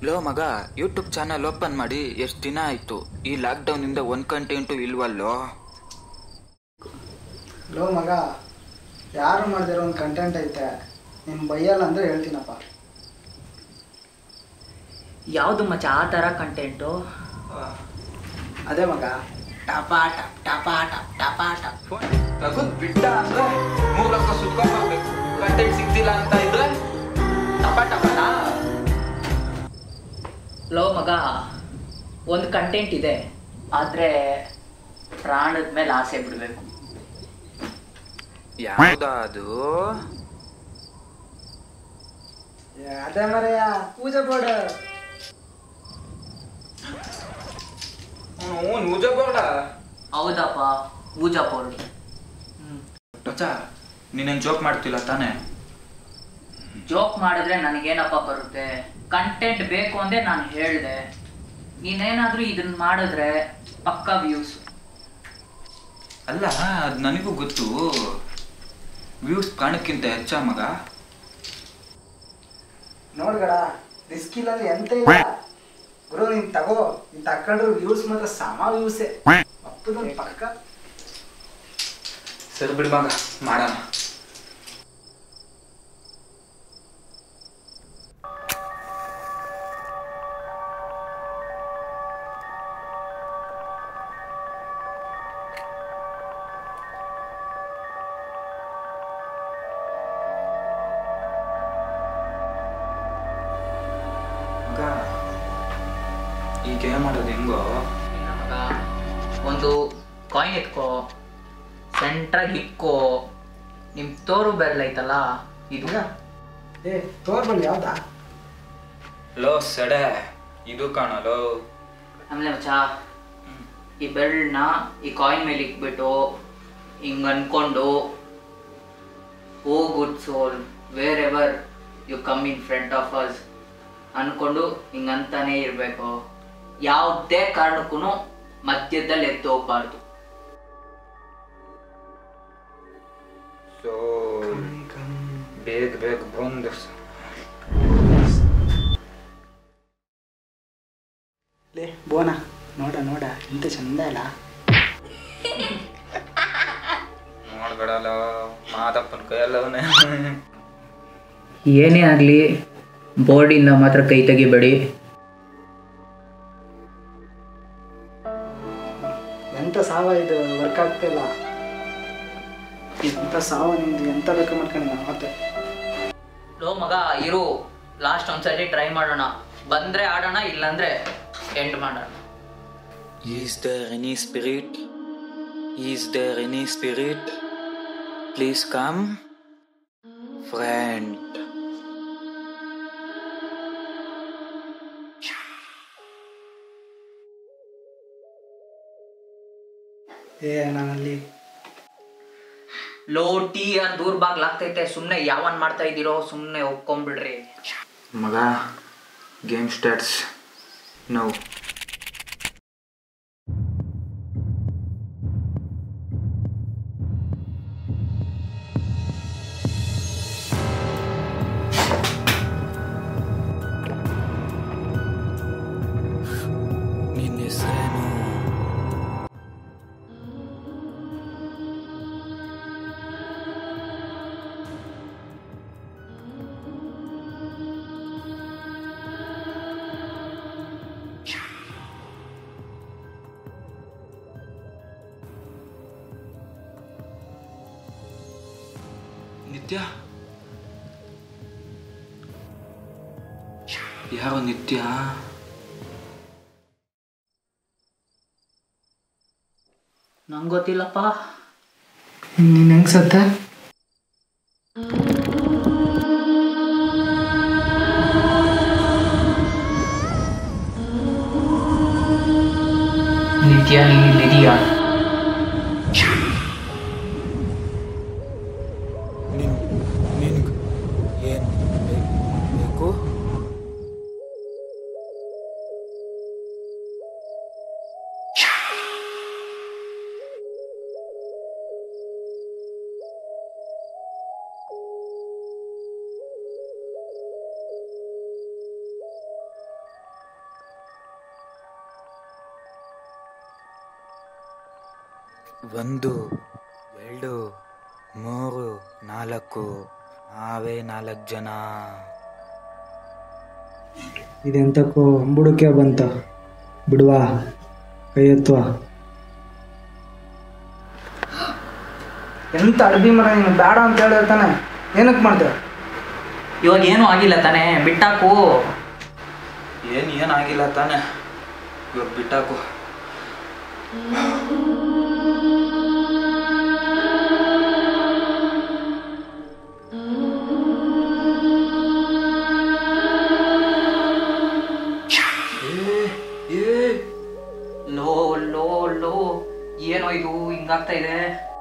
Low ಮಗ YouTube channel open ಮಾಡಿ ಎಷ್ಟು ದಿನ ಆಯ್ತು ಈ ಲಾಕ್ಡೌನ್ ಇಂದ ಒಂದ್ ಕಂಟೆಂಟು ಇಲ್ವಲ್ಲೋ ಲೋ ಮಗ ಯಾರು ಮಾಡ್ದಿರೋ ಒಂದು ಕಂಟೆಂಟ್ ಐತೆ ನೀನು ಬೈಯಲ್ಲ ಅಂದರೆ ಹೇಳ್ತೀನಪ್ಪ ಯಾವುದು ಮಚ್ಚ ಆ ಥರ ಕಂಟೆಂಟು ಅದೇ ಮಗ ಟಪಾ ಟಪ್ ಟಪಾ ಟಪ್ ಟಪಾ ಟಪ್ ತಗದ್ ಬಿಟ್ಟ ಅಂದ್ರೆ ಮೂರ್ ಲಕ್ಷ ಸುತ್ಕೊಂಡ್ ಬರ್ಬೇಕು ಕಂಟೆಂಟ್ ಸಿಗ್ತಿಲ್ಲ ಅಂತ ಇದ್ರೆ ಟಪ ಟಪನಾ ಲೋ ಮಗ ಒಂದು ಕಂಟೆಂಟ್ ಇದೆ ಆದರೆ ಪ್ರಾಣದ ಮೇಲೆ ಆಸೆ ಬಿಡಬೇಕು ಯಾವ್ದಾ ಅದು ಏ, ಅದೇ ಮರೆಯ ಪೂಜೆ ಬೋರ್ಡ್ ಹ್ಞೂ ನೂಜ ಬೇಡ ಹೌದಪ್ಪ ಪೂಜಾ ಪೌರ್ಣಿ ಮಚ್ಚ ನೀನೇನ್ ಜೋಕ್ ಮಾಡ್ತಿಲ್ಲ ತಾನೇ ಜೋಕ್ ಮಾಡಿದ್ರೆ ನನಗೇನಪ್ಪ ಬರುತ್ತೆ ಕಂಟೆಂಟ್ ಬೇಕು ಅಂದೇ ನಾನು ಹೇಳಿದೆ ನೀನೇನಾದರೂ ಇದನ್ನ ಮಾಡಿದ್ರೆ ಪಕ್ಕ ವ್ಯೂಸ್ ಅಲ್ಲ ಅದ್ ನನಗೂ ಗೊತ್ತು ವ್ಯೂಸ್ ಪ್ರಾಣಕ್ಕಿಂತ ಹೆಚ್ಚ ಮಗ ನೋಡ್ಗಡ ರಿಸ್ಕ್ ಇಲ್ಲಲ್ಲಿ ಎಂತ ಇಲ್ಲ ಗುರು ನೀನ್ ತಗೋ ನೀನ್ ತಕೊಂಡ್ರು ವ್ಯೂಸ್ ಮಾತ್ರ ಸಮ ವ್ಯೂಸೇ ಅಪ್ಪದೊಂದು ಪಕ್ಕ ಸರಿ ಬಿಡಿ ಮಗ ಮಾಡೋಣ ಮಗ ಈ ಗೇಮ್ ಆಡೋದು ಹೆಂಗೋ ಮಗ ಒಂದು ಕಾಯಿನ್ ಎತ್ಕೋ ಸೆಂಟ್ರಾಗಿ ಇಕ್ಕೋ ನಿಮ್ಮ ತೋರು ಬೆರಳು ಐತಲ್ಲ ಇದು ಮಗ ಏ ತೋರ್ಬಲ್ಲಿ ಯಾವ್ದಾ ಲೋ ಸಡೆ ಇದು ಕಾಣಲೋ ಆಮೇಲೆ ಮಚ್ಚ ಈ ಬೆರಳನ್ನ ಈ ಕಾಯಿನ್ ಮೇಲೆ ಇಕ್ಬಿಟ್ಟು ಹಿಂಗ್ ಅನ್ಕೊಂಡು oh good soul wherever you come in front of us ಅನ್ಕೊಂಡು ಹಿಂಗ್ ಅಂತಾನೆ ಇರಬೇಕು ಯಾವುದೇ ಕಾರಣಕ್ಕೂ ಮಧ್ಯದಲ್ಲಿ ಎದ್ದು ಹೋಗ್ಬಾರ್ದು ಸೊ ಬೇಗ ಬೇಗ ಬಂದು ಲೇ ಬೋನ ನೋಡ ನೋಡ ಎಂತ ಚಂದ ಇಲ್ಲ ನೋಡ್ಬೇಡಲ್ಲ ಮಾದಪ್ಪನ ಕೈಯಲ್ಲವನೇ ಏನೇ ಆಗಲಿ ಬೋರ್ಡಿಂದ ಮಾತ್ರ ಕೈ ತೆಗಿಬೇಡಿ ಎಂತ ಸಾವ ಇದು ವರ್ಕ್ ಆಗ್ತಿಲ್ಲ ಎಂತ ಸಾವ ನಿಮ್ದು ಎಂತ ಬೇಕು ಮಾಡ್ಕೊಂಡು ಮತ್ತೆ ಲೋ ಮಗ ಇರು ಲಾಸ್ಟ್ ಒಂದ್ಸರಿ ಟ್ರೈ ಮಾಡೋಣ ಬಂದ್ರೆ ಆಡೋಣ ಇಲ್ಲಾಂದ್ರೆ ಎಂಡ್ ಮಾಡೋಣ Is there any spirit? Is there any spirit? Please come. Friend. ಏ ನಾನಲ್ಲಿ ಲೋ ಟೀ ಅಂತ ದೂರ ಬಾಗ್ಲಾಗ್ತೈತೆ ಸುಮ್ಮನೆ ಯಾವನ್ ಮಾಡ್ತಾ ಇದ್ದೀರೋ ಸುಮ್ಮನೆ ಒಪ್ಕೊಂಡ್ಬಿಡ್ರಿ ಮಗ ಗೇಮ್ ಸ್ಟಾರ್ಟ್ಸ್ ನೋ ನಿನ್ನ ಹೆಸರೇನು ನಿತ್ಯ ಯಾರೋ ನಿತ್ಯ ನಂಗೆ ಗೊತ್ತಿಲ್ಲಪ್ಪ ನೀನು ಹೆಂಗ್ ಸತ್ತ ನಿತ್ಯ ನೀನು ಇಲ್ಲಿದೀಯಾ ನಿನ್ ನಿನ್ಗೆ ಏನು ಬೇಕು ಒಂದು ಎರಡು ಮೂರು ನಾಲ್ಕು ನಾವೇ ನಾಲ್ಕು ಜನ ಇದೆಂತಕ್ಕೂ ಬುಡಕೆ ಬಂತ ಬಿಡುವ ಕೈ ಎತ್ತುವ ಎಂತ ಅಡ್ಬಿ ಮರ ನೀನು ಬೇಡ ಅಂತ ಹೇಳಿರ್ತಾನೆ ಏನಕ್ಕೆ ಮಾಡ್ದೆ ಇವಾಗ ಏನೂ ಆಗಿಲ್ಲ ತಾನೇ ಬಿಟ್ಟಾಕು ಏನು ಏನಾಗಿಲ್ಲ ತಾನೆ ಇವಾಗ ಬಿಟ್ಟಾಕು ಲೋ ಲೋ ಲೋ ಏನೋ ಇದು ಹಿಂಗಾಗ್ತಾ ಇದೆ